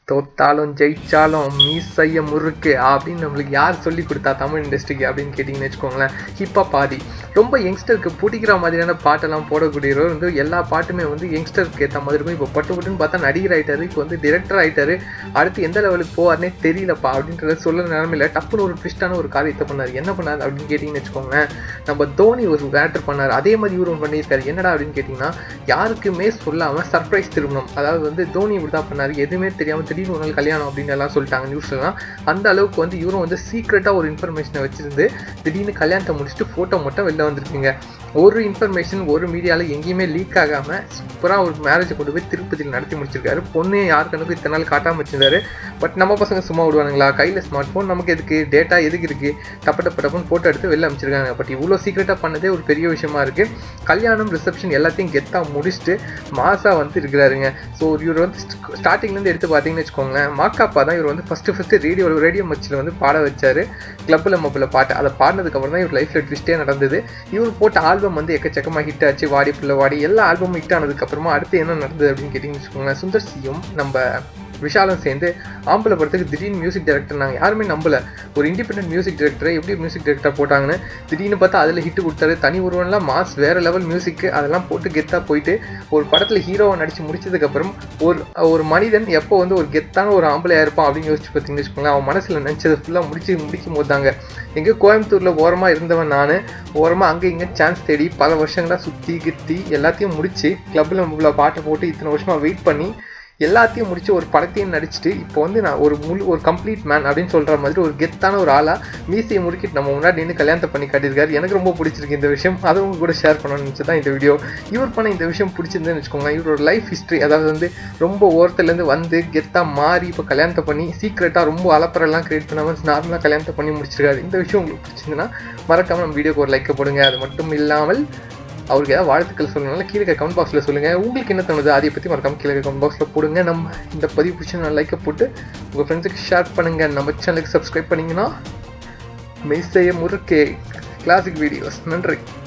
தோத்தாலும் ஜெயிச்சாலும் மீசைய முறுக்கு அப்படின்னு நம்மளுக்கு யார் சொல்லி கொடுத்தா தமிழ் இண்டஸ்ட்ரிக்கு அப்படின்னு கேட்டிங்கன்னு வச்சுக்கோங்களேன் ஹிப்ஹாப் ஆதி ரொம்ப யங்ஸ்டருக்கு பிடிக்கிற மாதிரியான பாட்டெல்லாம் போடக்கூடியவர் வந்து எல்லா பாட்டுமே வந்து யங்ஸ்டருக்கு ஏற்ற மாதிரி இருக்கும் இப்போ பட்டு பட்டுன்னு பார்த்தா நடிகர் ஆயிட்டாரு இப்போ வந்து டிரெக்டர் ஆயிட்டாரு அடுத்து எந்த லெவலுக்கு போவார்னே தெரியலப்பா அப்படின்றத சொல்ல நிலமையில டப்புன்னு ஒரு ட்விஸ்டான ஒரு காரியத்தை பண்ணார் என்ன பண்ணார் அப்படின்னு கேட்டிங்கன்னு வச்சுக்கோங்களேன் நம்ம தோனி ஒரு வேட்டர் பண்ணார் அதே மாதிரி இவரும் பண்ணியிருக்காரு என்னடா அப்படின்னு கேட்டிங்கன்னா யாருக்குமே சொல்லாமல் சர்ப்ரைஸ் திருமணம் அதாவது வந்து தோனி இப்படி தான் பண்ணார் எதுவுமே தெரியாமல் திடீர்னு ஒரு நாள் கல்யாணம் அப்படின்னு எல்லாம் சொல்லிட்டாங்க நியூஸ்லாம் அந்த அளவுக்கு வந்து இவரும் வந்து சீக்ரெட்டாக ஒரு இன்ஃபர்மேஷனை வச்சிருந்து திடீர்னு கல்யாணத்தை முடிச்சுட்டு ஃபோட்டோ மட்டும் வெளில வந்திருக்குங்க ஒரு இன்ஃபர்மேஷன் ஒரு மீடியாவில் எங்கேயுமே லீக் ஆகாமல் சூப்பராக ஒரு மேரேஜை கொண்டு போய் திருப்பதியில் நடத்தி முடிச்சிருக்காரு பொண்ணு யாருக்கனுக்கும் இத்தனை நாள் காட்டாமல் வச்சிருந்தாரு பட் நம்ம பசங்க சும்மா விடுவானுங்களா கையில் ஸ்மார்ட் ஃபோன் நமக்கு எதுக்கு டேட்டா எதுக்கு இருக்குது டப்ப டப்ப டப்புன்னு ஃபோட்டோ எடுத்து வெளில அமைச்சிருக்காங்க பட் இவ்வளோ சீக்கிரட்டாக பண்ணதே ஒரு பெரிய விஷயமா இருக்குது கல்யாணம் ரிசப்ஷன் எல்லாத்தையும் கெத்தாக முடிச்சுட்டு மாசா வந்து இருக்கிறாருங்க ஸோ இவர் வந்து ஸ்டார்டிங்லேருந்து எடுத்து பார்த்தீங்கன்னு வச்சுக்கோங்களேன் மாக்காப்பா தான் இவர் வந்து ஃபஸ்ட்டு ஃபஸ்ட்டு ரேடியோ ரேடியோ மச்சில் வந்து பாட வச்சார் கிளப்பில் மப்பில் பாட்டு அதை பாடினதுக்கப்புறம் தான் இவர் லைஃப்பில் ட்விஸ்டே நடந்தது இவர் போட்ட ஆல்பம் வந்து எக்கச்சக்கமாக ஹிட் ஆச்சு வாடி புள்ள வாடி எல்லா ஆல்பமும் ஹிட் ஆனதுக்கப்புறமா அடுத்து என்ன நடந்தது அப்படின்னு கேட்டிங்கன்னு வச்சுக்கோங்களேன் சுந்தர் சியும் நம்ம விஷாலும் சேர்ந்து ஆம்பளை படத்துக்கு திடீர்னு மியூசிக் டைரக்டர் நாங்கள் யாருமே நம்பல ஒரு இண்டிபெண்டன்ட் மியூசிக் டைரக்டரை எப்படி மியூசிக் டைரக்டர் போட்டாங்கன்னு திடீர்னு பார்த்தா அதில் ஹிட் கொடுத்தாரு தனி ஒருவன்லாம் மாஸ் வேற லெவல் மியூசிக்கு அதெல்லாம் போட்டு கெத்தாக போயிட்டு ஒரு படத்தில் ஹீரோவை நடித்து முடிச்சதுக்கப்புறம் ஒரு ஒரு மனிதன் எப்போ வந்து ஒரு கெத்தான ஒரு ஆம்பளையாக இருப்பான் அப்படின்னு யோசிச்சு பார்த்தீங்கன்னு வச்சுக்கோங்களேன் அவன் மனசில் நினச்சதை ஃபுல்லாக முடிச்சு முடிக்கும் போது தாங்க எங்கே கோயம்புத்தூரில் ஓரமாக இருந்தவன் நான் ஓரமாக அங்கே இங்கே சான்ஸ் தேடி பல வருஷங்களாக சுற்றி கித்தி எல்லாத்தையும் முடிச்சு கிளப்பில் இவ்வளோ பாட்டை போட்டு இத்தனை வருஷமாக வெயிட் பண்ணி எல்லாத்தையும் முடிச்சு ஒரு படத்தையும் நடிச்சுட்டு இப்போ வந்து நான் ஒரு முழு ஒரு கம்ப்ளீட் மேன் அப்படின்னு சொல்கிற மாதிரி ஒரு கெத்தான ஒரு ஆளாக மீசையை முறுக்கிட்டு நம்ம முன்னாடி நின்று கல்யாணத்தை பண்ணி காட்டியிருக்காரு எனக்கு ரொம்ப பிடிச்சிருக்கு இந்த விஷயம் அதை உங்க கூட ஷேர் பண்ணணும்னு நினச்சி தான் இந்த வீடியோ இவர் பண்ண இந்த விஷயம் பிடிச்சிருந்துன்னு வச்சுக்கோங்க இவரோட லைஃப் ஹிஸ்ட்ரி அதாவது வந்து ரொம்ப ஓரத்துலேருந்து வந்து கெத்தாக மாறி இப்போ கல்யாணத்தை பண்ணி சீக்ரெட்டாக ரொம்ப அலப்பரெல்லாம் கிரியேட் பண்ணாமல் நார்மலாக கல்யாணத்தை பண்ணி முடிச்சிருக்காரு இந்த விஷயம் உங்களுக்கு பிடிச்சிருந்துன்னா மறக்காமல் நம்ம வீடியோக்கு ஒரு லைக்கை போடுங்க அது மட்டும் இல்லாமல் அவருக்கு ஏதாவது வாழ்த்துக்கள் சொல்லணும்னா கீழே கமெண்ட் பாக்ஸில் சொல்லுங்கள் உங்களுக்கு என்ன தோணுது அதை பற்றி மறக்காம கீழே கமெண்ட் பாக்ஸில் போடுங்க நம்ம இந்த பதிவு பிடிச்சி நான் லைக்கை போட்டு உங்கள் ஃப்ரெண்ட்ஸுக்கு ஷேர் பண்ணுங்கள் நம்ம சேனலுக்கு சப்ஸ்கிரைப் பண்ணிங்கன்னா மெய்சைய முறுக்கே கிளாசிக் வீடியோஸ் நன்றி